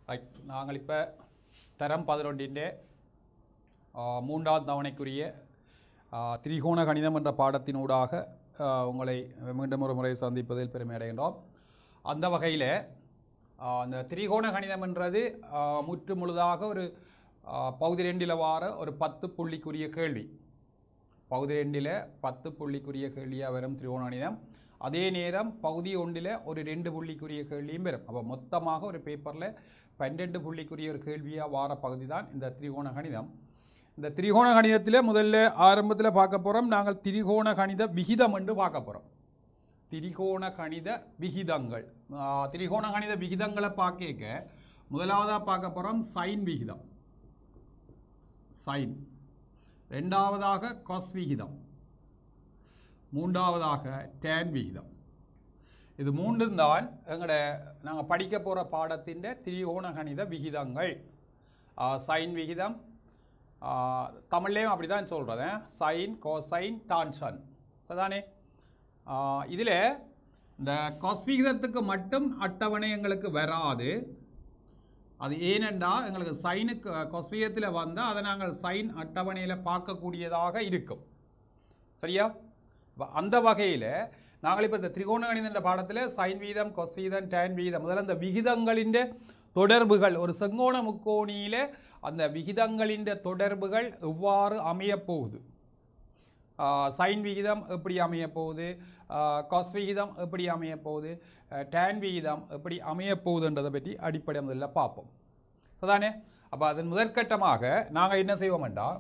right நாங்கள் இப்போ தரம் பதினொன்றிൻ്റെ மூன்றாம் தவணைக்குரிய ஆ, திரிகோண கணிதம் என்ற பாடத்தினூடாக ஆ, உங்களை மீண்டும் ஒரு முறை சந்திப்பதில் பெருமை அடைகின்றோம் அந்த வகையில் அந்த திரிகோண கணிதம் என்றது ஆ, முற்று முழுதாக ஒரு ஆ, பகுதி ரெண்டில் வார ஒரு பத்து புள்ளிக்குரிய கேள்வி பகுதி ரெண்டில் பத்து புள்ளிக்குரிய கேள்வியாக வரும் திரிகோண கணிதம் அதே நேரம் பகுதி ஒன்றில் ஒரு ரெண்டு புள்ளிக்குரிய கேள்வியும் வரும் அப்போ மொத்தமாக ஒரு பேப்பரில் பன்னெண்டு புள்ளிக்குரிய ஒரு கேள்வியாக வார பகுதி தான் இந்த திரிகோண கணிதம் இந்த திரிகோண கணிதத்தில் முதல்ல ஆரம்பத்தில் பார்க்க போகிறோம் நாங்கள் திரிகோண கணித விகிதம் என்று பார்க்க போகிறோம் திரிகோண கணித விகிதங்கள் ஆ, திரிகோண கணித விகிதங்களை பார்க்க முதலாவதாக பார்க்க போகிறோம் சைன் விகிதம் சைன் ரெண்டாவதாக கொஸ் விகிதம் மூன்றாவதாக டேன் விகிதம் இது மூன்றும் தான் எங்களோட நாங்கள் படிக்க போகிற பாடத்தின் திரிகோண கணித விகிதங்கள் சைன் விகிதம் ஆ, தமிழ்லேயும் அப்படி தான் சொல்கிறது சைன் கோசைன் டான்சன் சரிதானே இதில் இந்த கொஸ் விகிதத்துக்கு மட்டும் அட்டவணை எங்களுக்கு வராது அது ஏனென்றா எங்களுக்கு சைனுக்கு கொஸ்வியத்தில் வந்தால் அதை நாங்கள் சைன் அட்டவணையில் பார்க்கக்கூடியதாக இருக்கும் சரியா அப்ப அந்த வகையில் நாங்கள் இப்போ இந்த திரிகோண கணிதம் என்ற பாடத்தில் சைன் வீதம் கொஸ் வீதம் டேன் வீதம் முதல்ல இந்த விகிதங்களின் தொடர்புகள் ஒரு செங்கோண முக்கோணியில் அந்த விகிதங்களின் தொடர்புகள் எவ்வாறு அமையப் போகுது சைன் விகிதம் எப்படி அமையப் போகுது காஸ் விகிதம் எப்படி அமையப் போகுது டேன் விகிதம் எப்படி அமையப் போகுதுன்றதை பற்றி அடிப்படை முதல்ல பார்ப்போம் சரிதானே அப்போ அதன் முதற்கட்டமாக நாங்கள் என்ன செய்வோம்டா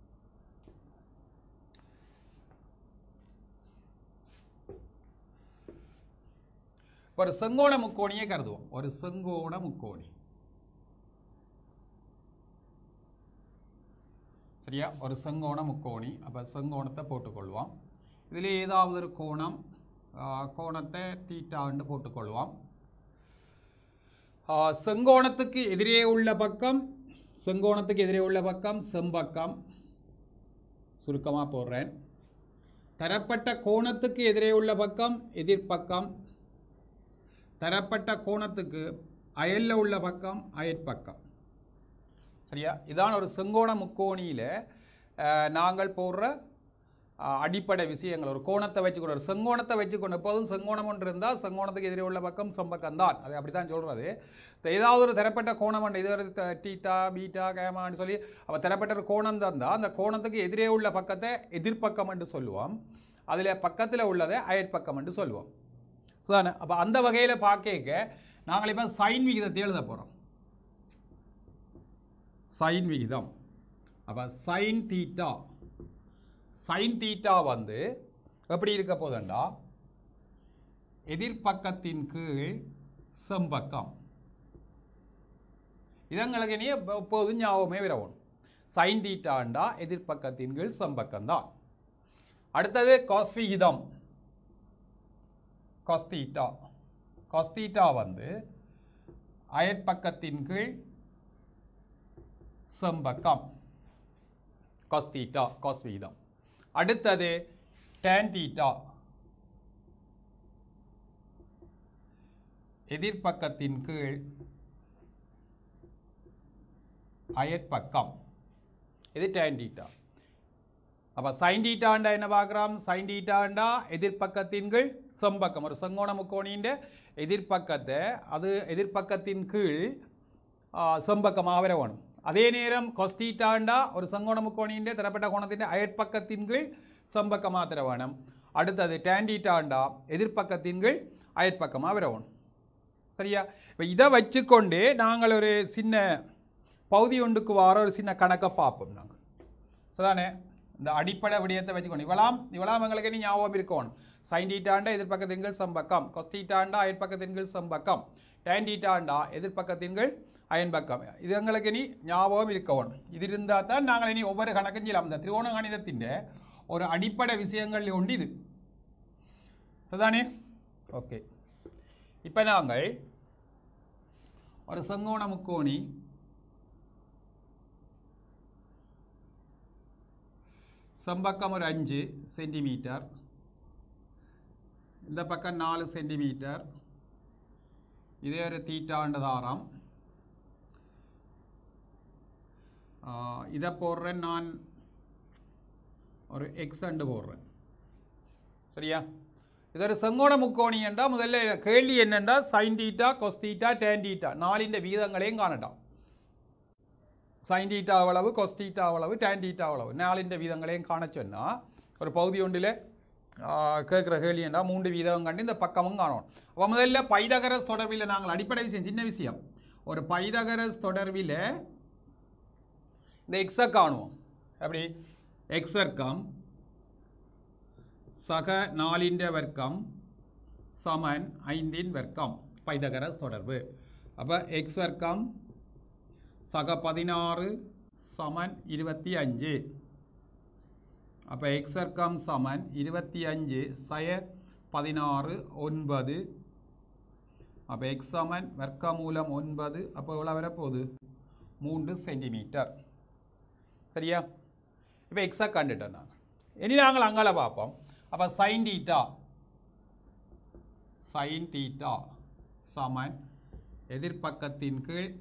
ஒரு செங்கோண முக்கோணியை கருதுவோம் ஒரு செங்கோண முக்கோணி சரியா ஒரு செங்கோண முக்கோணி அப்போ செங்கோணத்தை போட்டுக்கொள்வோம் இதில் ஏதாவது ஒரு கோணம் ஆ, கோணத்தை தீட்டான்னு போட்டுக்கொள்வோம் ஆ, செங்கோணத்துக்கு எதிரே உள்ள பக்கம் செங்கோணத்துக்கு எதிரே உள்ள பக்கம் செம்பக்கம் சுருக்கமாக போடுறேன் தரப்பட்ட கோணத்துக்கு எதிரே உள்ள பக்கம் எதிர்ப்பக்கம் தரப்பட்ட கோணத்துக்கு அயல்ல உள்ள பக்கம் அயற்பக்கம் சரியா இதான் ஒரு செங்கோண முக்கோணியில் நாங்கள் போடுற அஹ், அடிப்படை விஷயங்கள் ஒரு கோணத்தை வச்சுக்கொண்டு ஒரு செங்கோணத்தை வச்சுக்கொண்டு எப்போதும் செங்கோணம் ஒன்று இருந்தால் செங்கோணத்துக்கு எதிரே உள்ள பக்கம் செம்பக்கம் தான் அது அப்படி தான் சொல்கிறது ஏதாவது ஒரு தரப்பட்ட கோணம் உண்டு இது ஒரு த- டீட்டா பீட்டா கேமான்னு சொல்லி அப்போ தரப்பட்ட ஒரு கோணம் தந்தால் அந்த கோணத்துக்கு எதிரே உள்ள பக்கத்தை எதிர்ப்பக்கம் என்று சொல்லுவோம் அதில் பக்கத்தில் உள்ளதை அயற்பக்கம் என்று சொல்லுவோம் சரிதானே அப்போ அந்த வகையில் பார்க்க நாங்கள் இப்போ சைன் விகிதத்தை எழுத போகிறோம் சைன் விகிதம் அப்போ சைன் தீட்டா சைன் தீட்டா வந்து எப்படி இருக்க போதுண்டா எதிர்ப்பக்கத்தின் கீழ் செம்பக்கம் இதங்களுக்கு நீ எப்போதும் ஞாபகமே விரவணும் சைன் தீட்டாண்டா எதிர்ப்பக்கத்தின் கீழ் செம்பக்கம் தான் அடுத்தது காஸ் விகிதம் காஸ்தீட்டா காஸ்தீட்டா வந்து அயற்பக்கத்தின் கீழ் செம்பக்கம் காஸ்தீட்டா காஸ் விகிதம் அடுத்தது tan தீட்டா எதிர்ப்பக்கத்தின் கீழ் அயற்பக்கம் இது tan தீட்டா அப்போ சைன் டீட்டாண்டா என்ன பார்க்குறோம் சைன் டீட்டாண்டா எதிர்ப்பக்கத்தின் கீழ் செம்பக்கம் ஒரு செங்கோண முக்கோணின்ற எதிர்ப்பக்கத்தை அது எதிர்ப்பக்கத்தின் கீழ் ஆ, செம்பக்கமாக வர வேணும் அதே நேரம் கொஸ்டீட்டாண்டா ஒரு செங்கோண முக்கோணின்ற தரப்பட்ட கோணத்தின் அயற்பக்கத்தின் கீழ் செம்பக்கமாக தர வேணும் அடுத்தது டேண்டீட்டாண்டா எதிர்ப்பக்கத்தின் கீழ் அயற்பக்கமாக வர வேணும் சரியா இப்போ இதை வச்சுக்கொண்டு நாங்கள் ஒரு சின்ன பகுதி ஒன்றுக்கு வார ஒரு சின்ன கணக்கை பார்ப்போம் நாங்கள் சரிதானே இந்த அடிப்படை விடயத்தை வச்சுக்கணும் இவளாம் இவளாம் எங்களுக்கு நீ ஞாபகம் இருக்கணும் சைன் டீட்டாண்டா எதிர்ப்பக்கத்தின்கள் சம்பக்கம் கொஸ்டீட்டாண்டா அயற்பக்கத்தின்கள் சம்பக்கம் டேன் டீட்டாண்டா எதிர்ப்பக்கத்தின்கள் அயன்பக்கம் இது எங்களுக்கு நீ ஞாபகம் இருக்கணும் இது இருந்தால் தான் நாங்கள் இனி ஒவ்வொரு கணக்கும் செய்யலாம் இந்த திரிகோண கணிதத்தின் ஒரு அடிப்படை விஷயங்கள் ஒன்று இது சரிதானே ஓகே இப்போ நாங்கள் ஒரு செங்கோண முக்கோணி செம்பக்கம் ஒரு அஞ்சு சென்டிமீட்டர் இந்த பக்கம் நாலு சென்டிமீட்டர் இதே ஒரு தீட்டாண்டு தாரம் இதை போடுறேன் நான் ஒரு எக்ஸ் அண்டு போடுறேன் சரியா இது ஒரு செங்கோண முக்கோணி என்றால் முதல்ல கேள்வி என்னென்றா sine theta cos theta tan theta நாலிൻ്റെ வீதங்களையும் காணட்டாம் சைன் டீட்டா அளவு கொஸ் டீட்டா அளவு டேன் டீட்டா அளவு நாலிൻ്റെ வீதங்களையும் காண சொன்னால் ஒரு பகுதி ஒன்றில் கேட்குற கேள்வி என்றால் மூன்று வீதம் கண்டு இந்த பக்கமும் காணணும் அப்போ முதல்ல பைதகரஸ் தொடர்பில் நாங்கள் அடிப்படை விஷயம் சின்ன விஷயம் ஒரு பைதகரஸ் தொடர்பில் இந்த எக்ஸை காணுவோம் எப்படி எக்ஸ் வர்க்கம் சக நாலிൻ്റെ வர்க்கம் சமன் ஐந்தின் வர்க்கம் பைதகரஸ் தொடர்பு அப்போ எக்ஸ் வர்க்கம் சக பதினாறு சமன் இருபத்தி அஞ்சு அப்போ எக்ஸ் வர்க்கம் சமன் இருபத்தி அஞ்சு சய பதினாறு ஒன்பது அப்போ எக்ஸ் சமன் வர்க்கமூலம் ஒன்பது அப்போ எவ்வளோ வரப்போகுது மூன்று சென்டிமீட்டர் சரியா இப்போ எக்ஸை கண்டுட்டோம் நாங்கள் இனி நாங்கள் அங்கால பார்ப்போம் அப்போ சைன் டீட்டா சைன் டீட்டா சமன் எதிர்ப்பக்கத்தின் கீழ்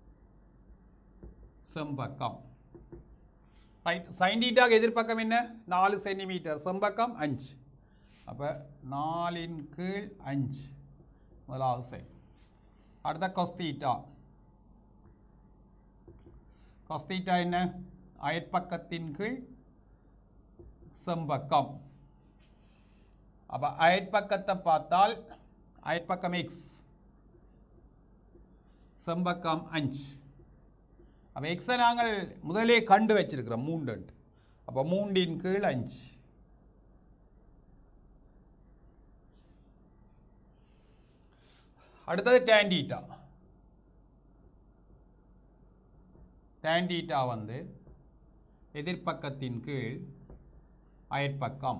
செம்பக்கம் ரைட் சைன் டீட்டாக்கு எதிர்ப்பக்கம் என்ன நாலு சென்டிமீட்டர் செம்பக்கம் அஞ்சு அப்போ நாலின் கீழ் அஞ்சு முதலாவது சைன் அடுத்த கொஸ்தீட்டா கொஸ்தீட்டா என்ன அயற்பக்கத்தின் கீழ் செம்பக்கம் அப்போ அயற்பக்கத்தை பார்த்தால் அயற்பக்கம் எக்ஸ் செம்பக்கம் அஞ்சு அப்போ எக்ஸை நாங்கள் முதலே கண்டு வச்சிருக்கிறோம் மூன்று அப்போ மூன்றின் கீழ் அஞ்சு அடுத்தது tan theta tan theta வந்து எதிர்ப்பக்கத்தின் கீழ் அயற்பக்கம்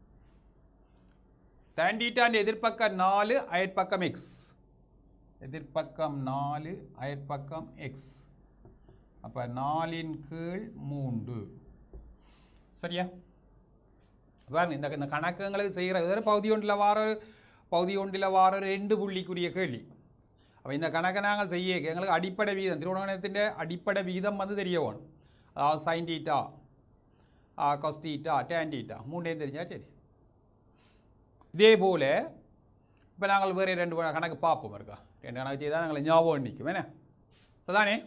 tan theta ന്റെ எதிர்ப்பக்கம் நாலு அயற்பக்கம் எக்ஸ் எதிர்ப்பக்கம் நாலு அயற்பக்கம் எக்ஸ் அப்போ நாலின் கீழ் மூன்று சரியா பாருங்க இந்த இந்த கணக்குங்களுக்கு செய்கிறது ஒரு பகுதி ஒன்றில் வார பகுதி ஒன்றில் வார ரெண்டு புள்ளிக்குரிய கேள்வி அப்போ இந்த கணக்கை நாங்கள் செய்ய எங்களுக்கு அடிப்படை வீதம் திருவண்ணாமலத்திൻ്റെ அடிப்படை வீதம் வந்து தெரிய வேணும் அதாவது sine theta cos theta tan theta மூணையும் தெரிஞ்சால் சரி இதே போல் இப்போ நாங்கள் வேறு ரெண்டு கணக்கு பார்ப்போம் இருக்கா ரெண்டு கணக்கு செய்தால் நாங்கள் ஞாபகம் நிற்கும் என்ன சரிதானே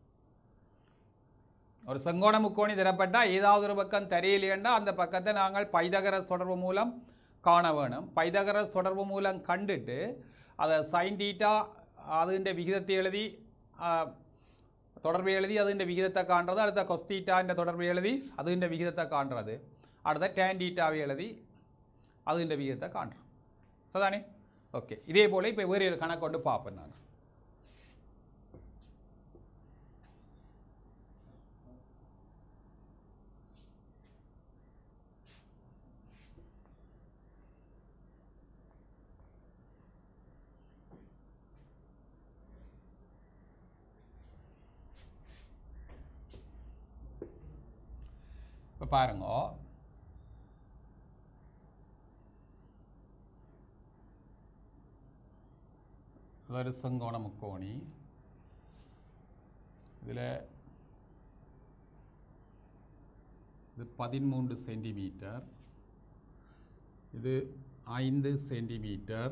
ஒரு செங்கோண முக்கோணி தரப்பட்டால் ஏதாவது ஒரு பக்கம் தெரியலையேண்டா அந்த பக்கத்தை நாங்கள் பைதகரஸ் தொடர்பு மூலம் காண வேணும் பைதகரஸ் தொடர்பு மூலம் கண்டுட்டு அதை சைன் டீட்டா അതിൻ്റെ വിഹിതത്തെ എഴുതി ആ, தொடர்பு எழுதி അതിൻ്റെ விகிதத்தை காண்றது அடுத்த கொஸ்டீட்டாൻ്റെ தொடர்பு எழுதி അതിൻ്റെ விகிதத்தை காண்றது அடுத்த டேன் டீட்டாவை எழுதி അതിൻ്റെ விகிதத்தை காண்றோம் சரிதானே ஓகே இதே போல் இப்போ வேறு ஒரு கணக்கு கொண்டு பார்ப்பேன் நான் இப்போ பாருங்க ഇതൊരു സെങ്കോണ മുക്കോണി ഇതിൽ ഇത് പതിമൂന്ന് സെൻറ്റിമീറ്റർ ഇത് ஐந்து சென்டிமீட்டர்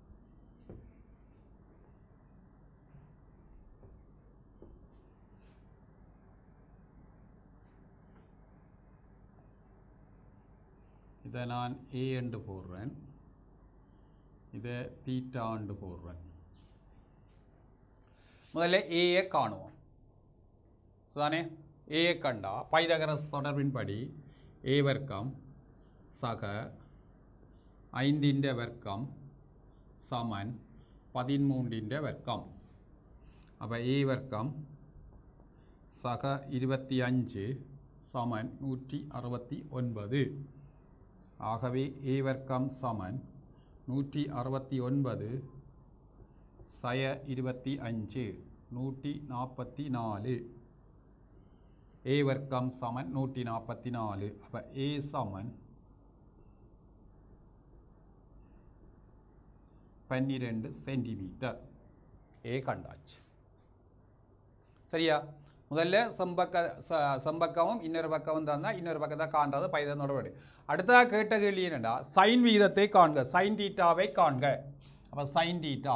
இதை நான் ஏ என்று போடுறேன் இதை தீட்டாண்டு போடுறேன் முதல்ல ஏயை காணுவோம் சரிதானே ஏயை கண்டா பைதகரஸ் தொடர்பின்படி ஏ வர்க்கம் சக ஐந்திൻ്റെ வர்க்கம் സമൻ പതിമൂന്നിൻ്റെ വർക്കം അപ്പോൾ ഈ വർക്കം സഹ ഇരുപത്തിയഞ്ച് സമൻ നൂറ്റി അറുപത്തി ഒൻപത് ஆகவே ஏ வர்க்கம் சமன் நூற்றி அறுபத்தி ஒன்பது சய இருபத்தி அஞ்சு நூற்றி நாற்பத்தி நாலு ஏ வர்க்கம் சமன் நூற்றி நாற்பத்தி நாலு அப்போ ஏ சமன் பன்னிரெண்டு சென்டிமீட்டர் ஏ கண்டாச்சு சரியா முதல்ல செம்பக்க ச- செம்பக்கமும் இன்னொரு பக்கமும் தந்தால் இன்னொரு பக்கத்தை காண்றது பைதனோட வடி அடுத்ததாக கேட்ட கேள்வி என்னடா சைன் வீதத்தை காண்க சைன் டீட்டாவை காண்க அப்போ சைன் டீட்டா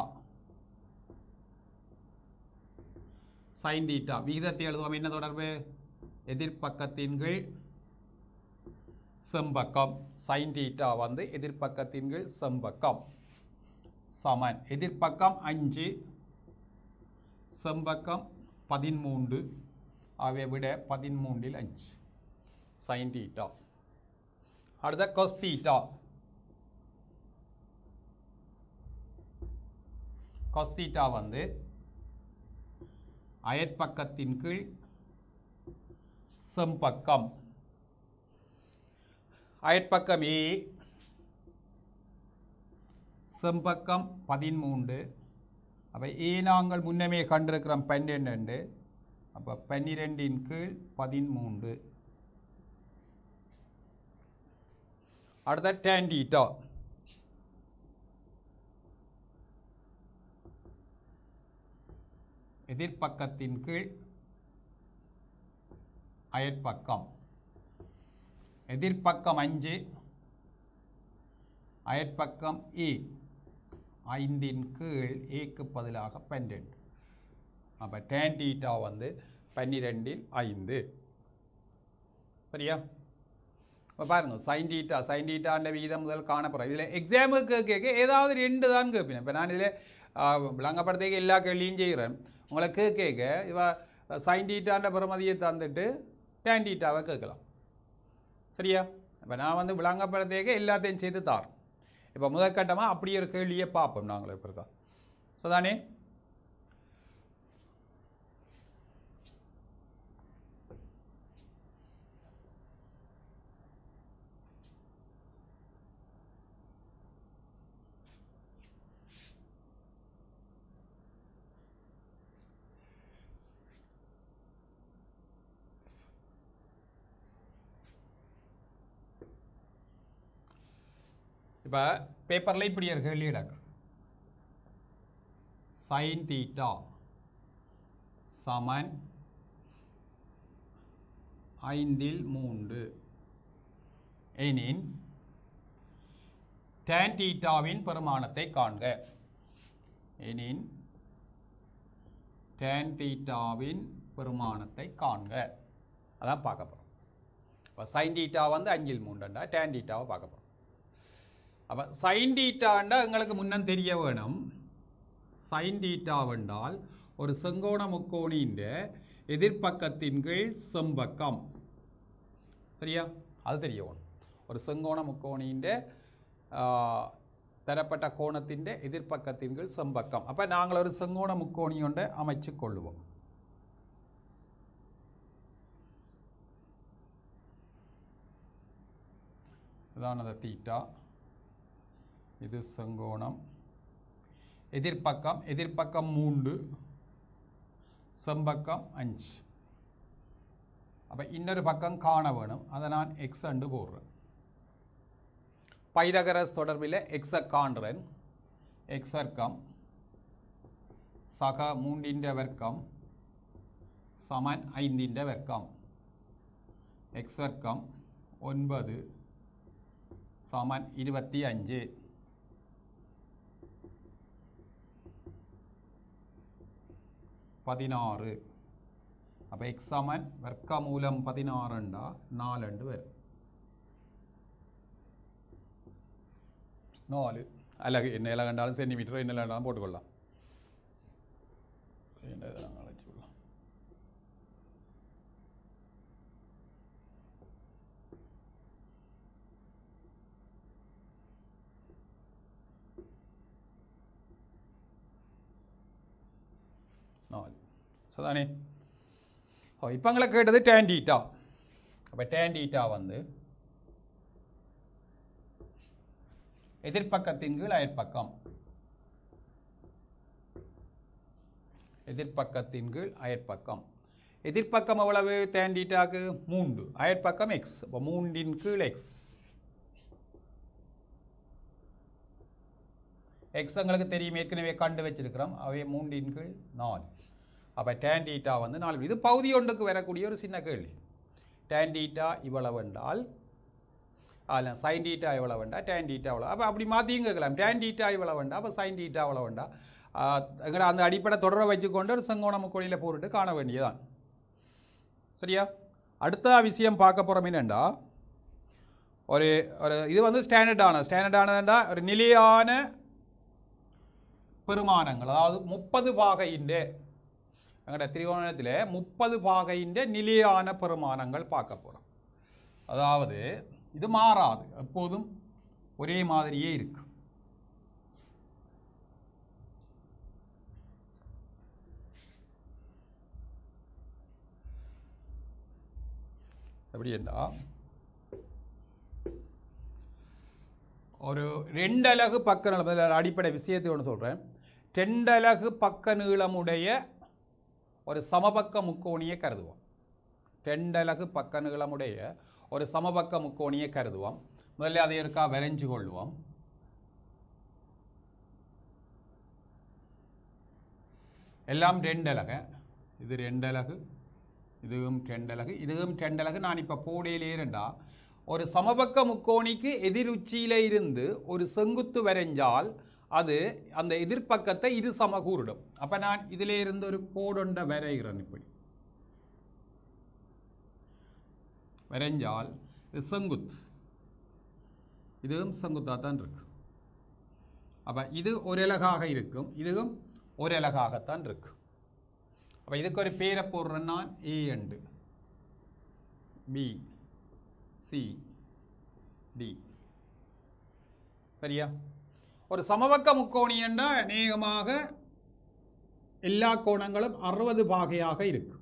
சைன் டீட்டா விகிதத்தை எழுதுவோம் என்ன தொடர்பு எதிர்ப்பக்கத்தின் கீழ் செம்பக்கம் சைன் டீட்டா வந்து எதிர்ப்பக்கத்தின் கீழ் செம்பக்கம் சமன் எதிர்ப்பக்கம் அஞ்சு செம்பக்கம் பதிமூன்று அவை விட பதிமூன்றில் அஞ்சு சைன் டீட்டா அடுத்த கொஸ் டீட்டா கொஸ் டீட்டா வந்து அயற்பக்கத்தின் கீழ் செம்பக்கம் அயற்பக்கம் ஏ செம்பக்கம் பதிமூன்று அப்போ ஏ நாங்கள் முன்னமே கண்டிருக்கிறோம் பன்னிரெண்டு அப்போ பன்னிரெண்டின் கீழ் பதிமூன்று அடுத்த டேண்டீட்டா எதிர்ப்பக்கத்தின் கீழ் அயற்பக்கம் எதிர்ப்பக்கம் அஞ்சு அயற்பக்கம் ஏ ஐந்தின் கீழ் ஏக்கு பதிலாக பன்னெண்டு அப்போ டேன் டீட்டா வந்து பன்னிரெண்டில் ஐந்து சரியா இப்போ பாருங்க சைன் டீட்டா சைன் டீட்டான்ற விகிதம் முதல் காணப்படுறோம் இதில் எக்ஸாமுக்கு கேட்க ஏதாவது ரெண்டு தான் கேட்பேன் இப்போ நான் இதில் விளங்கப்படுறதுக்கு எல்லா கேள்வியும் செய்கிறேன் உங்களை கேட்க இவ சைன் டீட்டான்ற பிரமதியை தந்துட்டு டேன் டீட்டாவை கேட்கலாம் சரியா இப்போ நான் வந்து விளங்கப்படுறதுக்கு எல்லாத்தையும் செய்து தாரேன் இப்போ முதற்கட்டமாக அப்படி ஒரு கேள்வியை பார்ப்போம் நாங்கள் இப்போ இருக்கா ஸோ தானே இப்போ பேப்பரில் இப்படி ஒரு கேள்வி கிடக்கு சைன் தீட்டா சமன் ஐந்தில் மூன்று எனின் டேன் தீட்டாவின் பெருமானத்தை காண்க எனின் டேன் தீட்டாவின் பெருமானத்தை காண்க அதான் பார்க்க போகிறோம் இப்போ சைன் டீட்டா வந்து அஞ்சில் மூன்றுண்டா டேன் டீட்டாவை பார்க்க போகிறோம் அப்போ சைன் டீட்டாண்டா எங்களுக்கு முன்னம் தெரிய வேணும் சைன் டீட்டாவென்றால் ஒரு செங்கோண முக்கோணியின் எதிர்ப்பக்கத்தின் கீழ் செம்பக்கம் சரியா அது தெரிய வேணும் ஒரு செங்கோண முக்கோணியின் தரப்பட்ட கோணத்தின் எதிர்ப்பக்கத்தின் கீழ் செம்பக்கம் அப்போ நாங்கள் ஒரு செங்கோண முக்கோணியொன்றை அமைச்சு கொள்ளுவோம் இதான் அந்த தீட்டா இது செங்கோணம் எதிர்ப்பக்கம் எதிர்ப்பக்கம் மூன்று செம்பக்கம் அஞ்சு அப்போ இன்னொரு பக்கம் காண வேணும் அதை நான் எக்ஸ் அண்டு போடுறேன் பைதகரஸ் தொடர்பில் எக்ஸை காண்றேன் எக்ஸ் வர்க்கம் சக மூன்றிൻ്റെ வர்க்கம் சமன் ஐந்திൻ്റെ வர்க்கம் எக்ஸ் வர்க்கம் ஒன்பது சமன் இருபத்தி அஞ்சு பதினாறு அப்போ எக்ஸ் சமன் வர்க்கமூலம் பதினாறுண்டா நாலண்டு வரும் நாலு அலகு என்ன இலை கண்டாலும் சென்டிமீட்டர் என்ன கண்டாலும் போட்டுக்கொள்ளலாம் என்ன இதை நாங்கள் அழைச்சிக்கொள்ளலாம் நாலு சரிதானே ஓ இப்போ எங்களை கேட்டது டேன் டீட்டா அப்போ டேன் டீட்டா வந்து எதிர்ப்பக்கத்தின் கீழ் அயற்பக்கம் எதிர்ப்பக்கத்தின் கீழ் அயற்பக்கம் எதிர்ப்பக்கம் எவ்வளவு டேன் டீட்டாக்கு மூன்று அயற்பக்கம் எக்ஸ் அப்போ மூன்றின் கீழ் எக்ஸ் எக்ஸ் எங்களுக்கு தெரியும் ஏற்கனவே கண்டு வச்சிருக்கிறோம் அவை மூன்றின் கீழ் நாலு அப்போ டேன் டீட்டா வந்து நாலு இது பகுதி ஒன்றுக்கு வரக்கூடிய ஒரு சின்ன கேள்வி டேன் டீட்டா இவ்வளவு என்றால் அதில் சைன் டீட்டா எவ்வளோ வேண்டா டேன் டீட்டா எவ்வளோ அப்போ அப்படி மாற்றியும் கேட்கலாம் டேன் டீட்டா இவ்வளோ வேண்டா அப்போ சைன் டீட்டா எவ்வளோ வேண்டா எங்களை அந்த அடிப்படை தொடரை வச்சுக்கொண்டு ஒரு செங்கோண முக்கோணியில் போட்டுட்டு காண வேண்டியதான் சரியா அடுத்த விஷயம் பார்க்க போகிறோம் என்னண்டா ஒரு ஒரு இது வந்து ஸ்டாண்டர்டான ஸ்டாண்டர்டானதுண்டா ஒரு நிலையான பெருமானங்கள் அதாவது முப்பது பாகையிൻ്റെ எங்களோட திரிகோணத்தில் முப்பது பாகையிൻ്റെ நிலையான பெருமானங்கள் பார்க்க போகிறோம் அதாவது இது மாறாது எப்போதும் ஒரே மாதிரியே இருக்கு எப்படி என்றா ஒரு ரெண்டலகு பக்க நீளம் இதுல அடிப்படை விஷயத்தை ஒன்று சொல்கிறேன் ரெண்டலகு பக்க நீளமுடைய ஒரு சமபக்க முக்கோணியை கருதுவோம் ரெண்டலகு பக்க நீளமுடைய ஒரு சமபக்க முக்கோணியை கருதுவோம் முதல்ல அதை இருக்கா வரைஞ்சு கொள்வோம் எல்லாம் ரெண்டலகு இது ரெண்டலகு இதுவும் ரெண்டலகு இதுவும் ரெண்டலகு நான் இப்போ போடையிலேருண்டா ஒரு சமபக்க முக்கோணிக்கு எதிருச்சியில இருந்து ஒரு செங்குத்து வரைஞ்சால் அது அந்த எதிர்ப்பக்கத்தை இரு சமகூரிடும் அப்போ நான் இதிலே இருந்து ஒரு கோடொண்ட வரைகிறேன் இப்படி வரைஞ்சால் இது செங்குத்து இதுவும் செங்குத்தாக தான் இருக்கு அப்போ இது ஒரு இலகாக இருக்கும் இதுவும் ஒரு இலகாகத்தான் இருக்கு அப்போ இதுக்கு ஒரு பேரை போடுறேன் நான் A and B C D சரியா ஒரு சமபக்க முக்கோணி என்றால் அநேகமாக எல்லா கோணங்களும் அறுபது பாகையாக இருக்கும்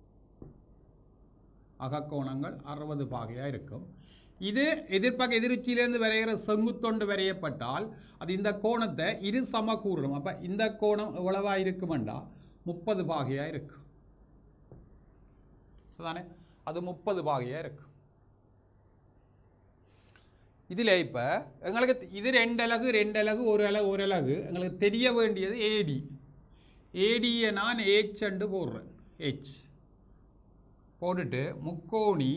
அகக்கோணங்கள் அறுபது பாகையாக இருக்கும் இது எதிர்ப்பக்க எதிர்ச்சியிலேருந்து வரைகிற செங்குத்தொண்டு வரையப்பட்டால் அது இந்த கோணத்தை இரு சம கூறும் அப்போ இந்த கோணம் எவ்வளவா இருக்குமெண்டா முப்பது பாகையாக இருக்கும் தானே அது முப்பது பாகையாக இருக்கும் இதில் இப்போ எங்களுக்கு இது ரெண்டு அலகு ரெண்டு அலகு ஒரு அலகு ஒரு அலகு எங்களுக்கு தெரிய வேண்டியது ஏடி ஏடியை நான் ஏச் அண்டு போடுறேன் ஏச் போட்டுட்டு முக்கோணி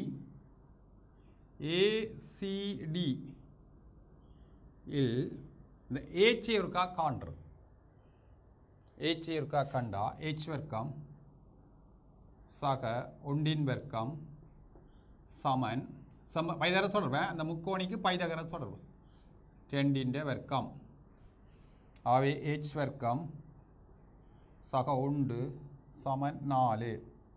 ஏசிடி இல் இந்த ஏச் இருக்கா காண்றது ஏச் இருக்கா கண்டா ஏச் வர்க்கம் சக ஒண்டின் வர்க்கம் சமன் சம பைதகர சொல்கிறேன் அந்த முக்கோணிக்கு பைதகர சொல்கிறேன் ரெண்டிൻ്റെ வர்க்கம் ஆகவே ஏச் வர்க்கம் சக ஒன்று சமன் நாலு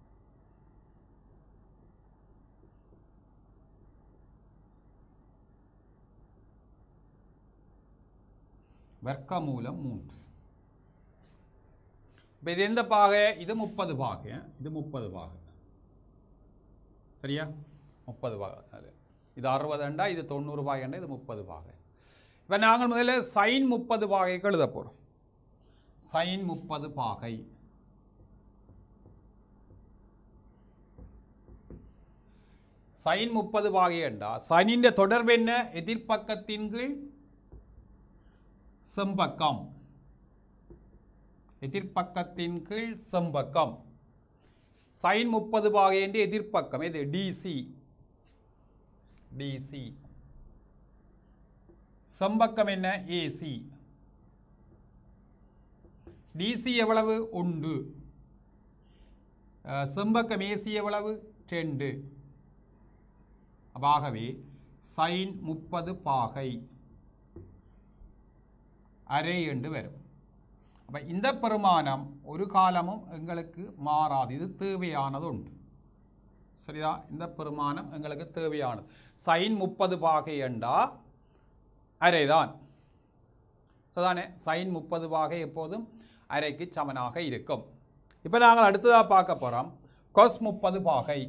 வர்க்கமூலம் மூன்று இப்போ இது எந்த பாகை இது முப்பது பாகை இது முப்பது பாகை சரியா முப்பது பாகை அது இது அறுபதுண்டா இது தொண்ணூறு பாகைண்டா இது முப்பது பாகை இப்போ நாங்கள் முதல்ல சைன் முப்பது பாகைக்கு எழுத போகிறோம் சைன் முப்பது பாகை சைன் முப்பது பாகைண்டா சைனிൻ്റെ தொடர்பு என்ன எதிர்ப்பக்கத்தின் கீழ் செம்பக்கம் எதிர்ப்பக்கத்தின் கீழ் செம்பக்கம் சைன் முப்பது பாகை என்று எதிர்ப்பக்கம் இது டிசி டிசி செம்பக்கம் என்ன ஏசி டிசி எவ்வளவு ஒன்று அஹ், செம்பக்கம் ஏசி எவ்வளவு ரெண்டு ஆகவே சைன் முப்பது பாகை அரை என்று வரும் அப்போ இந்த பெருமானம் ஒரு காலமும் எங்களுக்கு மாறாது இது தேவையானது உண்டு சரிதா இந்த பெருமானம் எங்களுக்கு தேவையானது சைன் முப்பது பாகை என்றா அரைதான் சரிதானே சைன் முப்பது பாகை எப்போதும் அரைக்கு சமனாக இருக்கும் இப்போ நாங்கள் அடுத்ததாக பார்க்க போகிறோம் கொஸ் முப்பது பாகை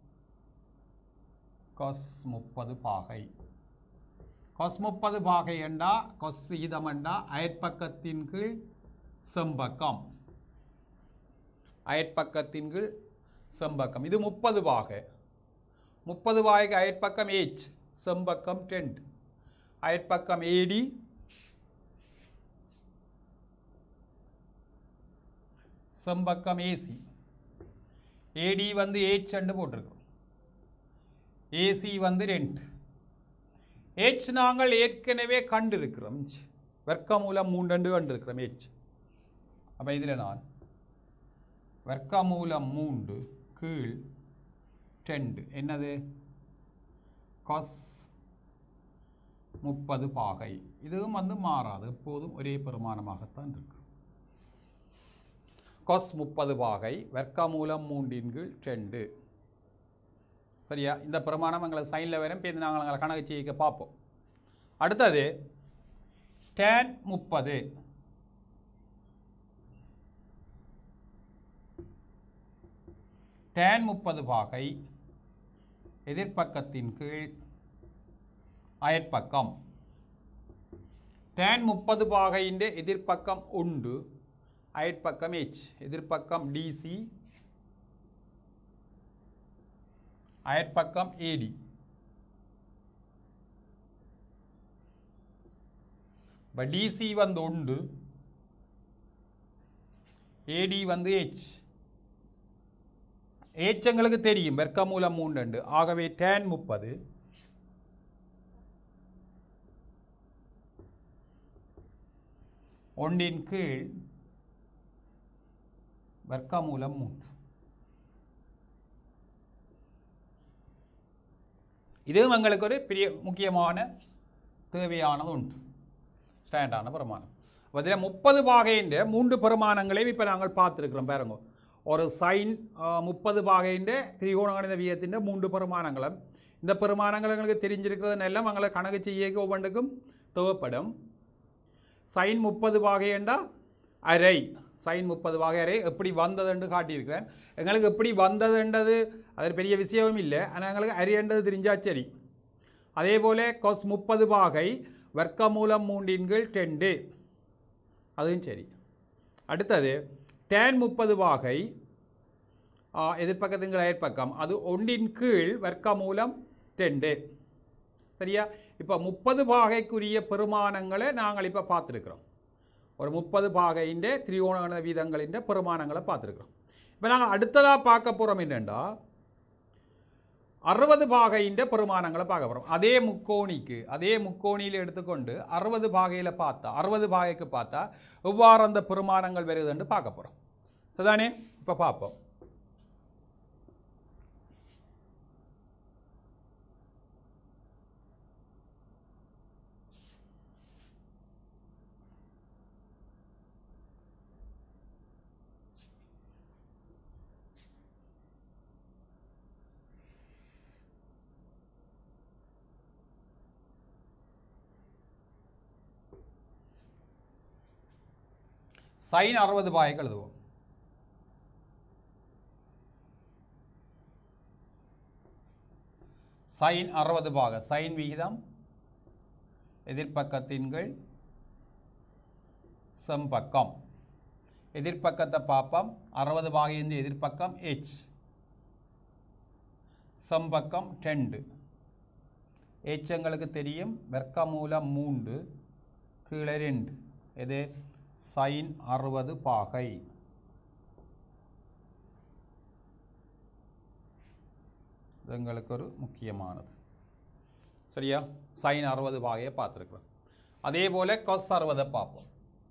கொஸ் முப்பது பாகை கொஸ் முப்பது பாகை என்றா கொஸ் விகிதம் என்றா அயற்பக்கத்தின் கீழ் செம்பக்கம் அயற்பக்கத்தின் கீழ் செம்பக்கம் இது முப்பது பாகை முப்பது பாகைக்கு அயற்பக்கம் ஏச் செம்பக்கம் டென்ட் அயற்பக்கம் ஏடி செம்பக்கம் ஏசி ஏடி வந்து ஏச் ரெண்டு போட்டிருக்கோம் ஏசி வந்து ரெண்டு ஏச் நாங்கள் ஏற்கனவே கண்டிருக்கிறோம் வர்க்கமூலம் மூன்று கண்டிருக்கிறோம் ஏச் அப்போ இதில் நான் வர்க்கமூலம் மூன்று கீழ் ரெண்டு என்னது கொஸ் முப்பது பாகை இதுவும் வந்து மாறாது எப்போதும் ஒரே பெருமானமாகத்தான் இருக்கு கொஸ் முப்பது பாகை வர்க்கமூலம் மூன்றின் கீழ் ரெண்டு சரியா இந்த பிரமாணம் எங்களை சைனில் வரும் இப்போ நாங்கள் எங்களை கணக்கு செய்ய பார்ப்போம் அடுத்தது டேன் முப்பது டேன் முப்பது பாகை எதிர்ப்பக்கத்தின் கீழ் அயற்பக்கம் டேன் முப்பது பாகையின் எதிர்ப்பக்கம் உண்டு அயற்பக்கம் எச் எதிர்ப்பக்கம் டிசி அயற்பக்கம் ஏடி இப்போ டிசி வந்து உண்டு ஏடி வந்து எச் ஏச் எங்களுக்கு தெரியும் வெர்க்கமூலம் மூன்று ஆகவே டேன் முப்பது ஒன்றின் கீழ் வர்க்கமூலம் மூன்று இதுவும் எங்களுக்கு ஒரு பெரிய முக்கியமான தேவையானது உண்டு ஸ்டாண்டான பிரமாணம் அதில் முப்பது பாகையின் மூன்று பெருமானங்களையும் இப்போ நாங்கள் பார்த்துருக்கிறோம் பாருங்க ஒரு சைன் முப்பது பாகையின் திரிகோணகணித வியத்தின் மூன்று பெருமானங்களும் இந்த பெருமானங்கள் எங்களுக்கு தெரிஞ்சிருக்கிறது எல்லாம் எங்களை கணக்கு செய்ய ஒவ்வொன்றுக்கும் தேவைப்படும் சைன் முப்பது பாகையண்டா அரை சைன் முப்பது வகை அரை எப்படி வந்ததுன்னு காட்டியிருக்கிறேன் எங்களுக்கு எப்படி வந்ததுன்றது அது பெரிய விஷயமும் இல்லை ஆனால் எங்களுக்கு அரியன்றது தெரிஞ்சா சரி அதே போல கொஸ் முப்பது பாகை வர்க்கமூலம் மூன்றின் கீழ் டெண்டு அதுவும் சரி அடுத்தது டேன் முப்பது பாகை ஆ, எதிர்ப்பக்கத்துங்கள் அயற்பக்கம் அது ஒன்றின் கீழ் வர்க்கமூலம் டெண்டு சரியா இப்போ முப்பது பாகைக்குரிய பெருமானங்களை நாங்கள் இப்போ பார்த்துருக்குறோம் ஒரு முப்பது பாகையின் திரிகோணகண வீதங்களின் பெருமானங்களை பார்த்துருக்குறோம் இப்போ நாங்கள் அடுத்ததாக பார்க்க போகிறோம் என்னென்னா அறுபது பாகையின் பெருமானங்களை பார்க்க போகிறோம் அதே முக்கோணிக்கு அதே முக்கோணியில் எடுத்துக்கொண்டு அறுபது பாகையில் பார்த்தா அறுபது பாகைக்கு பார்த்தா எவ்வாறு அந்த பெருமானங்கள் வருதுன்னு பார்க்க போகிறோம் சரிதானே இப்போ பார்ப்போம் சைன் அறுபது பாகைக்கு எழுதுவோம் சைன் அறுபது பாகை சைன் விகிதம் எதிர்ப்பக்கத்தின்கள் செம்பக்கம் எதிர்ப்பக்கத்தை பார்ப்போம் அறுபது பாகையின் எதிர்ப்பக்கம் எச் செம்பக்கம் ரெண்டு எச் எங்களுக்கு தெரியும் வெர்க்கமூலம் மூன்று கீழே ரெண்டு எது சைன் அறுபது பாகை இது எங்களுக்கு ஒரு முக்கியமானது சரியா சைன் அறுபது பாகையை பார்த்துருக்குறோம் அதே போல கொஸ் அறுபதை பார்ப்போம்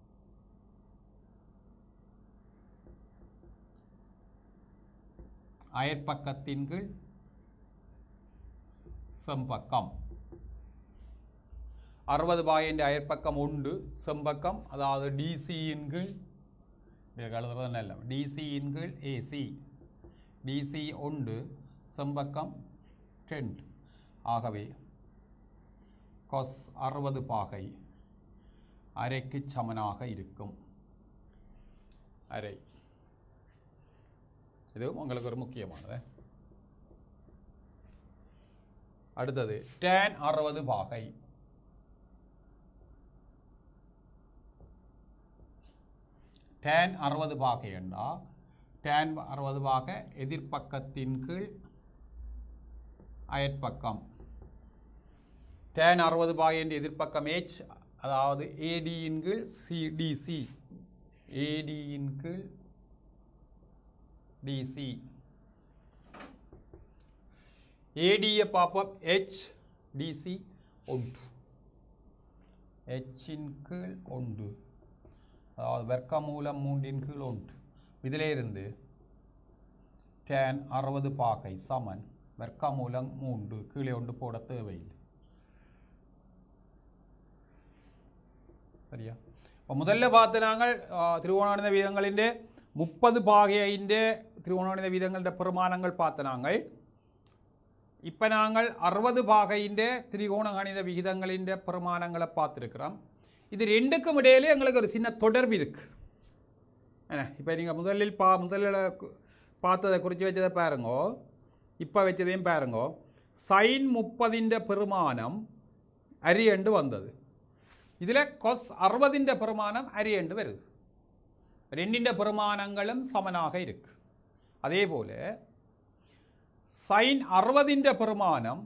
அயற்பக்கத்தின் கீழ் செம்பக்கம் அறுபது பாயிண்ட் அயற்பக்கம் உண்டு செம்பக்கம் அதாவது டிசியின் கீழ் இதுக்கு எழுதுறது நல்ல டிசியின் கீழ் ஏசி டிசி உண்டு செம்பக்கம் டென்ட் ஆகவே கொஸ் அறுபது பாகை அரைக்கு சமனாக இருக்கும் அரை இதுவும் உங்களுக்கு ஒரு முக்கியமானது அடுத்தது டேன் அறுபது பாகை டேன் அறுபது பாகை என்றா டேன் அறுபது பாகை எதிர்ப்பக்கத்தின் கீழ் அயற்பக்கம் டேன் அறுபது பாகையின் எதிர்ப்பக்கம் H அதாவது ஏடியின் கீழ் சிடிசி ஏடியின் கீழ் டிசி ஏடியை பார்ப்போம் ஹெச் டிசி ஒன்று ஹெச்சின் கீழ் ஒன்று அதாவது வர்க்கமூலம் மூன்றின் கீழ் ஒன்று இதிலே இருந்து டேன் அறுபது பாகை சமன் வர்க்கமூலம் மூன்று கீழே ஒன்று போட தேவையில்லை சரியா இப்போ முதல்ல பார்த்து நாங்கள் തിരുവോണാണിത വീതങ്ങളിൻ്റെ മുപ്പത് പാകയിൻ്റെ തിരുവോണാണിത വീതങ്ങളുടെ പ്രമാണങ്ങൾ பார்த்து நாங்கள் இப்போ நாங்கள் அறுபது பாகையின் திரிகோண கணித விகிதங்களின் பிரமாணங்களை பார்த்துருக்கிறோம் இது ரெண்டுக்கும் இடையிலே எங்களுக்கு ஒரு சின்ன தொடர்பு இருக்கு என்ன இப்போ நீங்கள் முதலில் பா முதலில் கு- பார்த்ததை குறித்து வச்சதை பாருங்கோ இப்போ வச்சதையும் பாருங்கோ சைன் முப்பதிൻ്റെ பெருமானம் அரியண்டு வந்தது ഇതിലെ കൊസ് അറുപതിൻ്റെ പെരുമാനം അരിയേണ്ടി വരുത് രണ്ടിൻ്റെ പെരുമാനങ്ങളും സമനാக இருக்கு അതേപോലെ സൈൻ അറുപതിൻ്റെ പെരുമാനം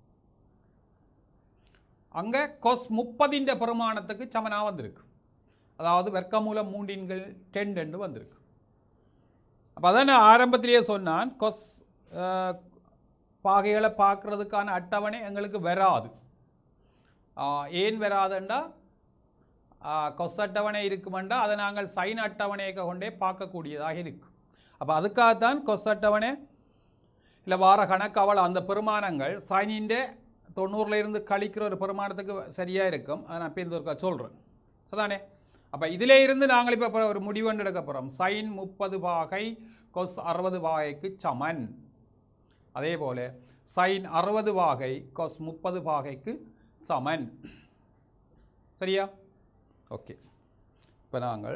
அங்கே கொஸ் முப்பதிൻ്റെ பெருமானத்துக்கு சமனாக வந்திருக்கு அதாவது வெர்க்கமூலம் மூன்றின்கள் டென் ரெண்டு வந்திருக்கு அப்போ அதான் நான் ஆரம்பத்திலேயே சொன்னான் கொஸ் அஹ், பாகைகளை பார்க்கறதுக்கான அட்டவணை எங்களுக்கு வராது ஆஹ், ஏன் வராதுண்டா ஆஹ், கொஸ் அட்டவணை இருக்குமெண்டா அதை நாங்கள் சைன் அட்டவணையை கொண்டே பார்க்கக்கூடியதாக இருக்கும் அப்போ அதுக்காகத்தான் கொஸ் அட்டவணை இல்லை வார கணக்கு அவள் அந்த பெருமானங்கள் சைனிൻ്റെ தொண்ணூறுல இருந்து கழிக்கிற ஒரு பெருமானத்துக்கு சரியாக இருக்கும் அதை நான் இப்போ இந்த ஒருக்கா சொல்கிறேன் சரிதானே அப்போ இதிலே இருந்து நாங்கள் இப்போ ஒரு முடிவெண்டு எடுக்க போகிறோம் சைன் முப்பது பாகை கொஸ் அறுபது பாகைக்கு சமன் அதே போல சைன் அறுபது பாகை கொஸ் முப்பது பாகைக்கு சமன் சரியா ஓகே இப்போ நாங்கள்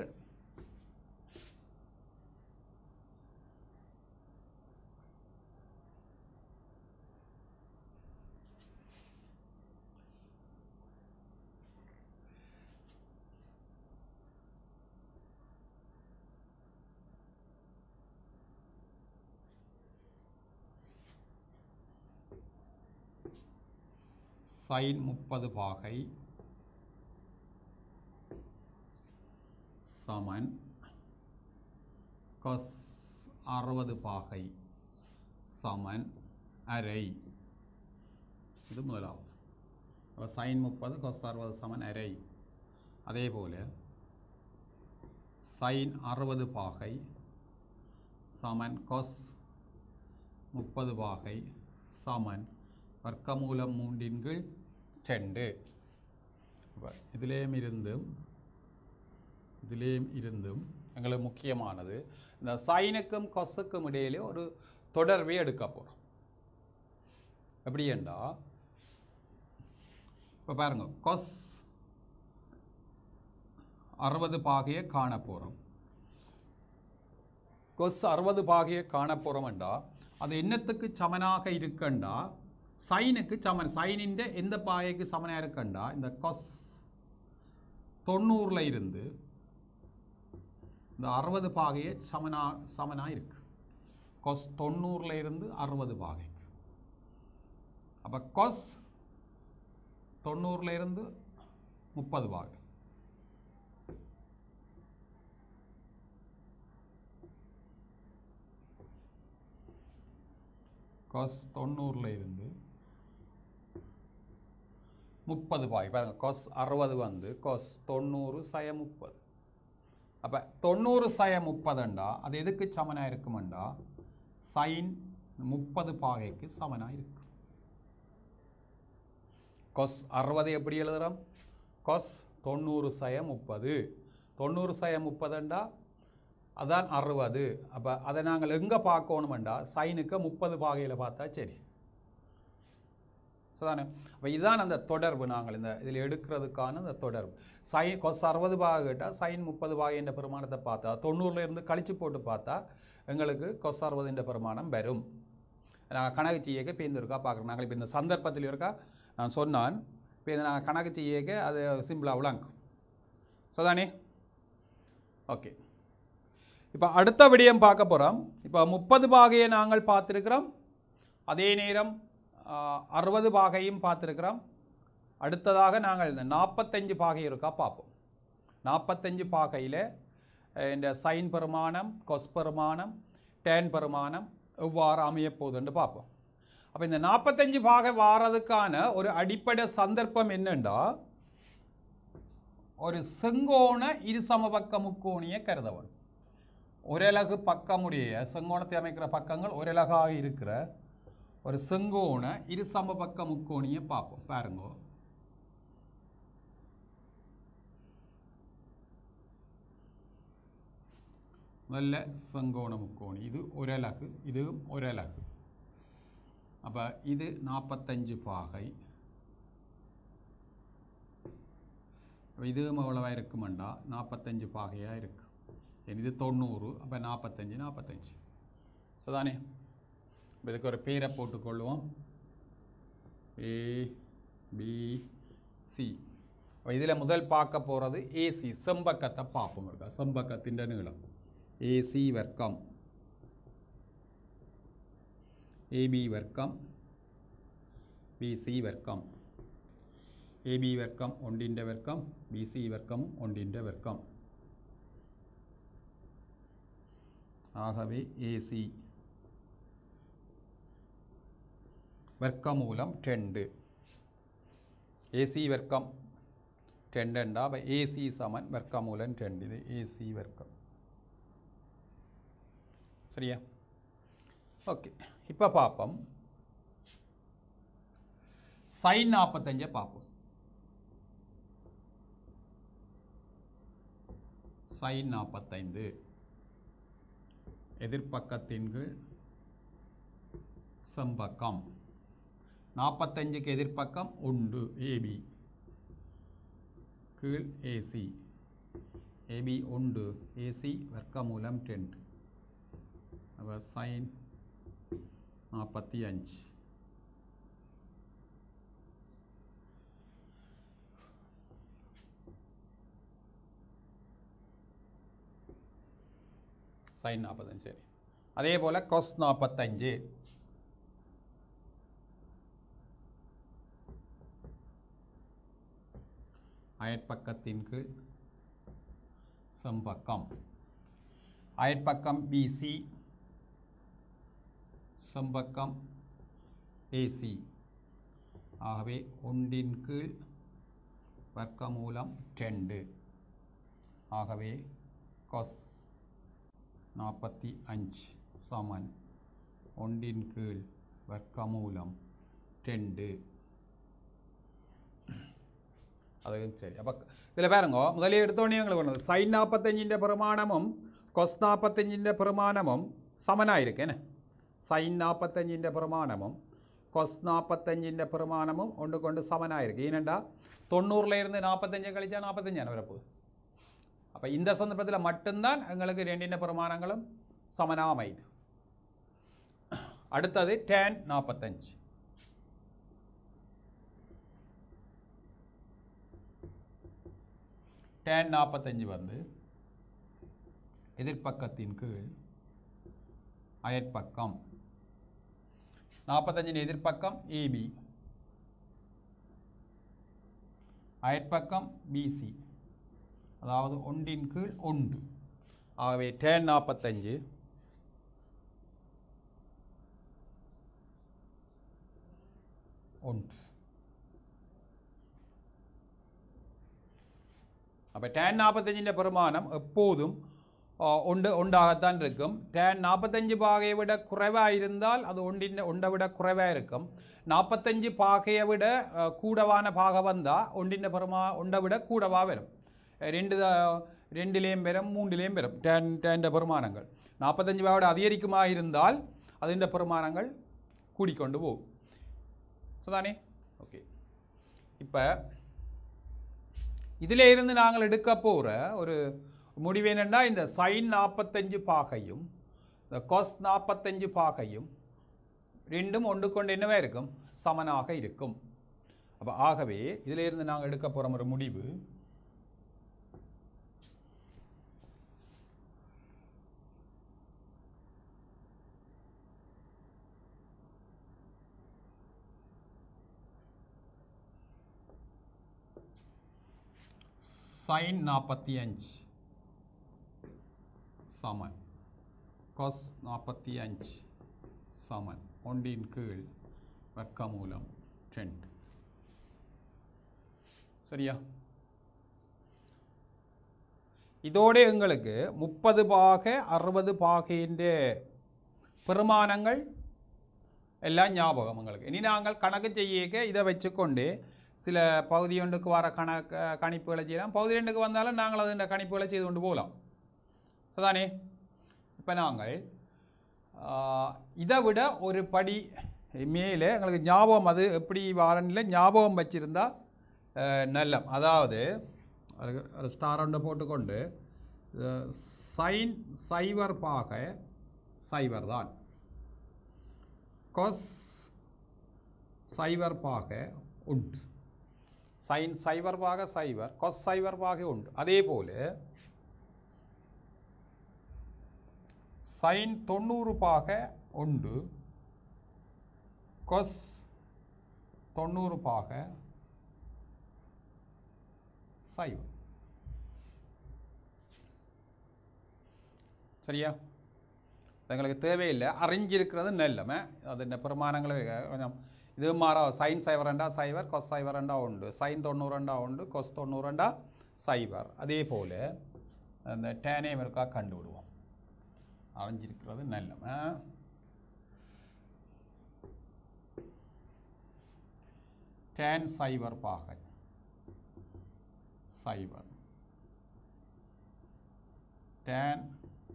சைன் முப்பது பாகை சமன் கொஸ் அறுபது பாகை சமன் அரை இது முதலாவது அப்போ சைன் முப்பது கொஸ் அறுபது சமன் அரை அதே போல சைன் அறுபது பாகை சமன் கொஸ் முப்பது பாகை சமன் வர்க்கமூலம் மூன்றின் கீழ் ரெண்டு அப்ப இதிலேயும் இருந்தும் இதிலேயும் இருந்தும் எங்களுக்கு முக்கியமானது இந்த சைனுக்கும் கொஸுக்கும் இடையிலே ஒரு தொடர்பை எடுக்க போகிறோம் எப்படி என்றா இப்போ பாருங்க கொஸ் அறுபது பாகையை காண போகிறோம் கொஸ் அறுபது பாகையை காண போகிறோம்டா அது என்னத்துக்கு சமனாக இருக்கண்டா சைனுக்கு சமன் சைனின் எந்த பாகைக்கு சமனாக இருக்கண்டா இந்த கொஸ் தொண்ணூறில் இருந்து இந்த அறுபது பாகையை சமனா சமனாக இருக்கு கொஸ் தொண்ணூறில் இருந்து அறுபது பாகைக்கு அப்போ கொஸ் தொண்ணூறில் இருந்து முப்பது பாகை கொஸ் தொண்ணூறில் இருந்து முப்பது பாய் பாருங்க கொஸ் அறுபது வந்து கொஸ் தொண்ணூறு சய முப்பது அப்போ தொண்ணூறு சய முப்பதுண்டா அது எதுக்கு சமனாக இருக்குமெண்டா சைன் முப்பது பாகைக்கு சமனாக இருக்கு கொஸ் அறுபது எப்படி எழுதுறோம் கொஸ் தொண்ணூறு சய முப்பது தொண்ணூறு சய முப்பதுண்டா அதான் அறுபது அப்போ அதை நாங்கள் எங்கே பார்க்கணுமெண்டா சைனுக்கு முப்பது பாகையில் பார்த்தா சரி சரிதானே அப்போ இதுதான் அந்த தொடர்பு நாங்கள் இந்த இதில் எடுக்கிறதுக்கான அந்த தொடர்பு சை கொஸ் அறுபது பாகை கேட்டால் சைன் முப்பது பாகை என்ற பெருமானத்தை பார்த்தா தொண்ணூறுல இருந்து கழிச்சு போட்டு பார்த்தா எங்களுக்கு கொஸ் அறுபது என்ற பெருமானம் வரும் நான் கணக்கு செய்யக்க இப்போ இந்த இருக்கா பார்க்குறோம் நாங்கள் இப்போ இந்த சந்தர்ப்பத்தில் இருக்கா நான் சொன்னான் இப்போ இதை நான் கணக்கு செய்யக்க அது சிம்பிளாக விளங்கும் சரிதானே ஓகே இப்போ அடுத்த விடயம் பார்க்க போகிறோம் இப்போ முப்பது பாகையை நாங்கள் பார்த்துருக்கிறோம் அதே நேரம் அறுபது பாகையும் பார்த்துருக்கிறோம் அடுத்ததாக நாங்கள் இந்த நாற்பத்தஞ்சு பாகை இருக்கா பார்ப்போம் நாற்பத்தஞ்சு பாகையில் இந்த சைன் பெருமானம் கொஸ் பெருமானம் டேன் பெருமானம் எவ்வாறு அமையப் போகுதுன்னு பார்ப்போம் அப்போ இந்த நாற்பத்தஞ்சு பாக வாரதுக்கான ஒரு அடிப்படை சந்தர்ப்பம் என்னண்டா ஒரு செங்கோண இரு சமபக்க முக்கோணிய கருதவன் ஒரலகு பக்கமுடைய செங்கோணத்தை அமைக்கிற பக்கங்கள் ஒரலகாக இருக்கிற ஒரு செங்கோண இரு சமபக்க முக்கோணியை பார்ப்போம் பாருங்க முதல்ல செங்கோண முக்கோணி இது ஒரலகு இதுவும் ஒரலகு அப்போ இது நாற்பத்தஞ்சு பாகை அப்ப இதுவும் எவ்வளவாக இருக்குமெண்டா நாற்பத்தஞ்சு பாகையாக இருக்கு இது தொண்ணூறு அப்போ நாற்பத்தஞ்சு நாற்பத்தஞ்சு சரிதானே இப்ப இதுக்கு ஒரு பேரை போட்டுக்கொள்வோம் ஏ பி சி இதில் முதல் பார்க்க போகிறது ஏசி செம்பக்கத்தை பார்ப்போம் இருக்கா செம்பக்கத்தின் நீளம் ஏசி வர்க்கம் ஏபி வர்க்கம் பிசி வர்க்கம் എ ബി വർക്കം ഒണ്ടിൻ്റെ വർക്കം ബി സി വർക്കം ഒണ്ടിൻ്റെ വർക്കം ஆகவே ஏசி வர்க்கமூலம் ரெண்டு ஏசி வர்க்கம் ரெண்டுண்டா அப்போ ஏசி சமன் வர்க்கமூலம் ரெண்டு இது ஏசி வர்க்கம் சரியா ஓகே இப்போ பார்ப்போம் சைன் நாற்பத்தஞ்சை பார்ப்போம் சைன் நாற்பத்தைந்து எதிர்ப்பக்கத்தின் கீழ் செம்பக்கம் நாற்பத்தஞ்சுக்கு எதிர்ப்பக்கம் உண்டு ஏபி கீழ் ஏசி ஏபி உண்டு ஏசி வர்க்கமூலம் ரெண்டு அப்போ சைன் நாற்பத்தி அஞ்சு சைன் நாற்பத்தஞ்சு சரி அதே போல் கொஸ் நாற்பத்தஞ்சு அயற்பக்கத்தின் கீழ் செம்பக்கம் அயற்பக்கம் பிசி செம்பக்கம் ஏசி ஆகவே ஒன்றின் கீழ் வர்க்கமூலம் ரெண்டு ஆகவே கொஸ் நாற்பத்தி அஞ்சு சமன் ஒன்றின் கீழ் வர்க்கமூலம் ரெண்டு அது சரி அப்போ இதில் பாருங்க முதலே எடுத்தோடனே எங்களுக்கு பண்ணுது சைன் நாற்பத்தஞ்சிൻ്റെ பிரமாணமும் கொஸ் நாற்பத்தஞ்சிൻ്റെ பிரமாணமும் സമനായിരിക്കും സൈൻ നാൽപ്പത്തഞ്ചിൻ്റെ പ്രമാണമും കൊസ് നാൽപ്പത്തഞ്ചിൻ്റെ പ്രമാണമും കൊണ്ട് കൊണ്ട് സമനായിരിക്കും ஏனெண்டா தொண்ணூறுலேருந்து நாற்பத்தஞ்சை கழிச்சா நாற்பத்தஞ்சான வரப்போகுது அப்போ இந்த சந்தர்ப்பத்தில் மட்டும்தான் எங்களுக்கு ரெண்டின பிரமாணங்களும் சமனாமைது அடுத்தது டேன் நாற்பத்தஞ்சு டேன் நாற்பத்தஞ்சு வந்து எதிர்ப்பக்கத்தின் கீழ் அயற்பக்கம் நாற்பத்தஞ்சின் எதிர்ப்பக்கம் ஏபி அயற்பக்கம் பிசி அதாவது ஒன்றின் கீழ் ஒன்று ஆகவே டேன் நாற்பத்தஞ்சு ஒன்று அப்போ டேன் நாற்பத்தஞ்சிൻ്റെ பெருமானம் எப்போதும் ஆ, உண்டு உண்டாகத்தான் இருக்கும் டேன் நாற்பத்தஞ்சு பாகையை விட குறைவாக இருந்தால் அது ஒன்றின் ஒன்றை விட குறைவாக இருக்கும் நாற்பத்தஞ்சு பாகையை விட ஆ, கூடவான பாகை வந்தால் ஒன்றின் பெருமா ஒன்றை விட கூடவா வரும் ரெண்டு த- ரெண்டிலேயும் வரும் மூன்றிலேயும் வரும் டேன் டேண்ட பெருமானங்கள் நாற்பத்தஞ்சு பாகோட அதிகரிக்குமா இருந்தால் அதிൻ്റെ பெருமானங்கள் கூடிக்கொண்டு போகும் சரிதானே ஓகே இப்போ இதில் இருந்து நாங்கள் எடுக்க போகிற ஒரு முடிவு என்னென்னா இந்த சைன் நாற்பத்தஞ்சு பாகையும் இந்த கொஸ் நாற்பத்தஞ்சு பாகையும் ரெண்டும் ஒன்று கொண்டு என்னவே இருக்கும் சமனாக இருக்கும் அப்போ ஆகவே இதில் இருந்து நாங்கள் எடுக்க போகிற ஒரு முடிவு சைன் நாற்பத்தி அஞ்சு சமன் கொஸ் நாற்பத்தி அஞ்சு சமன் ஒன்றின் கீழ் வர்க்கமூலம் ரெண்டு சரியா இதோட எங்களுக்கு முப்பது பாக அறுபது பாகையின் பெருமானங்கள் எல்லாம் ஞாபகம் எங்களுக்கு இனி நாங்கள் கணக்கு செய்யக்க இதை வச்சுக்கொண்டு சில பகுதி ஒன்றுக்கு வர கணக்கு கணிப்புகளை செய்யலாம் பகுதி ரெண்டுக்கு வந்தாலும் நாங்கள் அது கணிப்புகளை செய்து கொண்டு போகலாம் சரிதானே இப்போ நாங்கள் ஆஹ், இதை விட ஒரு படி மேலே எங்களுக்கு ஞாபகம் அது எப்படி வாரனில் ஞாபகம் வச்சுருந்தா நல்லம் அதாவது அதுக்கு ஒரு ஸ்டார் ஒன்றை போட்டுக்கொண்டு சைன் சைவர் பாக சைவர் தான் கொஸ் சைவர் பாக உண்டு சைன் சைவர் பாக சைவர் கொஸ் சைவர் பாக உண்டு அதே போல சைன் தொண்ணூறு பாக உண்டு கொஸ் தொண்ணூறு பாக சைவம் சரியா எங்களுக்கு தேவையில்லை அறிஞ்சிருக்கிறது நல்லமே அது இந்த பெருமானங்கள் கொஞ்சம் இது மாறா சைன் சைவரண்டா சைவர் கொஸ் சைவரண்டா உண்டு சைன் தொண்ணூறண்டா உண்டு கொஸ் தொண்ணூறண்டா சைவர் அதே போல் அந்த டேனேம் இருக்கா கண்டு விடுவோம் அறிஞ்சிருக்கிறது நல்லமே டேன் சைவர் பாகை சைவர் டேன்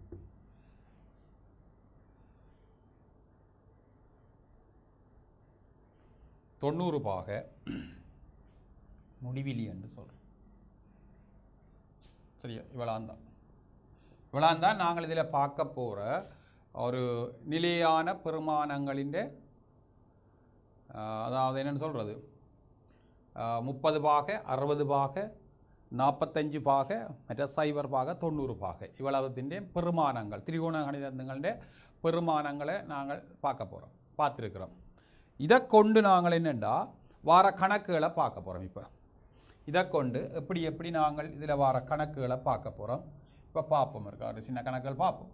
தொண்ணூறு பாக முடிவிலி என்று சொல்கிறோம் சரியா இவ்வளாந்தான் இவ்வளாந்தான் நாங்கள் இதில் பார்க்க போகிற ஒரு நிலையான பெருமானங்களின் அதாவது என்னென்னு சொல்கிறது முப்பது பாக அறுபது பாக நாற்பத்தஞ்சு பாக மற்ற சைபர் பாக தொண்ணூறு பாக இவ்வளவுத்திൻ്റെ பெருமானங்கள் திரிகோண கணிதங்களுடைய பெருமானங்களை நாங்கள் பார்க்க போகிறோம் பார்த்துருக்குறோம் இதை கொண்டு நாங்கள் என்னென்னா வார கணக்குகளை பார்க்க போகிறோம் இப்போ இதை கொண்டு எப்படி எப்படி நாங்கள் இதில் வார கணக்குகளை பார்க்க போகிறோம் இப்போ பார்ப்போம் இருக்கா ஒரு சின்ன கணக்குகள் பார்ப்போம்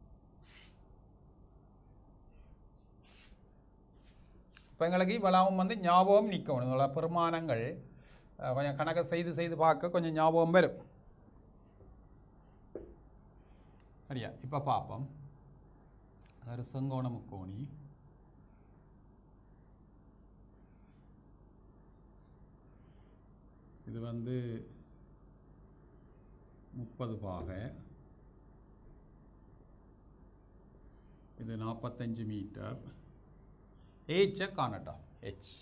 இப்போ எங்களுக்கு இவ்வளவும் வந்து ஞாபகம் நிற்கணும் இவ்வளோ பெருமானங்கள் அஹ், கொஞ்சம் கணக்கை செய்து செய்து பார்க்க கொஞ்சம் ஞாபகம் வரும் சரியா இப்போ பார்ப்போம் அதாவது செங்கோண முக்கோணி இது வந்து முப்பது பாகை இது நாற்பத்தஞ்சு மீட்டர் ஏச்சை காணட்டா ஹெச்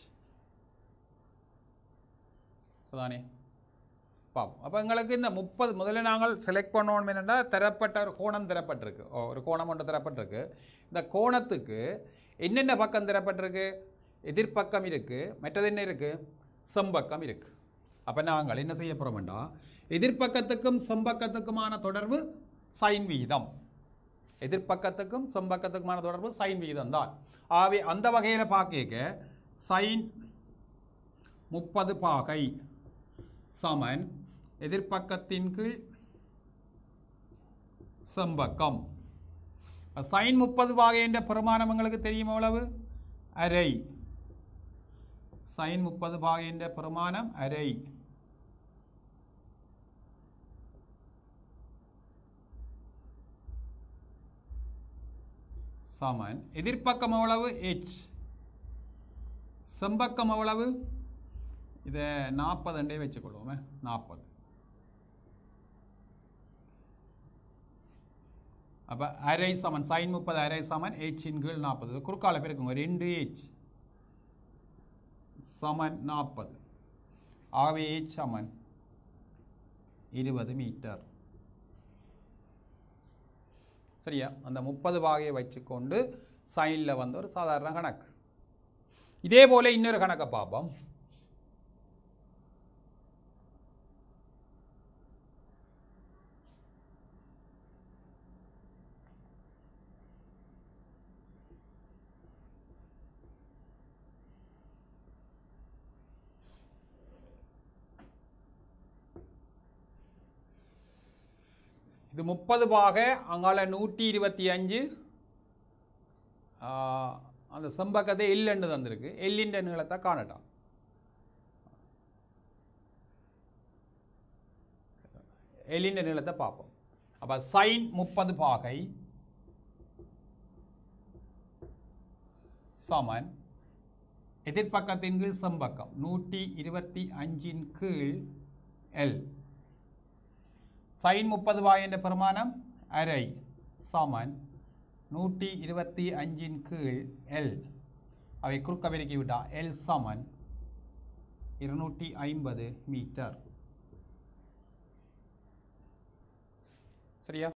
சரிதானே பார்ப்போம் அப்போ எங்களுக்கு இந்த முப்பது முதல்ல நாங்கள் செலக்ட் பண்ணணும் என்னென்னா தரப்பட்ட ஒரு கோணம் தரப்பட்டிருக்கு ஓ, ஒரு கோணம் ஒன்று தரப்பட்டிருக்கு இந்த கோணத்துக்கு என்னென்ன பக்கம் தரப்பட்டிருக்கு எதிர்ப்பக்கம் இருக்குது மற்றது என்ன இருக்குது செம்பக்கம் இருக்குது அப்போ நாங்கள் என்ன செய்ய போகிறோம் வேண்டாம் எதிர்ப்பக்கத்துக்கும் செம்பக்கத்துக்குமான தொடர்பு சைன் விகிதம் எதிர்ப்பக்கத்துக்கும் செம்பக்கத்துக்குமான தொடர்பு சைன் விகிதம் தான் ஆகவே அந்த வகையில் பார்க்க சைன் முப்பது பாகை சமன் எதிர்ப்பக்கத்தின் கீழ் செம்பக்கம் சைன் முப்பது பாகை என்ற பெருமானம் எங்களுக்கு தெரியும் எவ்வளவு அரை சைன் முப்பது பாகை என்ற பெருமானம் அரை சமன் எதிர்ப்பக்கம் எவ்வளவு h செம்பக்கம் எவ்வளவு இதை நாற்பது அண்டே வச்சுக்கொள்வோமே நாற்பது அப்போ அரை சமன் சைன் முப்பது அரை சமன் ஹெச்சின் கீழ் நாற்பது குறுக்கால பேருக்குங்க ரெண்டு ஹெச் சமன் நாற்பது ஆகவே ஹெச் சமன் இருபது மீட்டர் சரியா அந்த முப்பது பாகையை வச்சுக்கொண்டு சைனில் வந்து ஒரு சாதாரண கணக்கு இதே போல இன்னொரு கணக்கை பார்ப்போம் இது இது முப்பது பாக அங்கால நூற்றி இருபத்தி அஞ்சு அந்த செம்பக்கத்தை எல்லுன்னு தந்திருக்கு எல்லின்ற நீளத்தை காணட்டாம் எல்லின்ற நீளத்தை பார்ப்போம் அப்போ சைன் முப்பது பாகை சமன் எதிர்ப்பக்கத்தின் கீழ் செம்பக்கம் நூற்றி இருபத்தி அஞ்சின் கீழ் எல் சைன் முப்பது வாய் என்ற பெருமானம் அரை சமன் நூற்றி இருபத்தி அஞ்சின் கீழ் எல் அவை குறுக்க பெருக்கி விட்டா எல் சமன் இருநூற்றி ஐம்பது மீட்டர் சரியா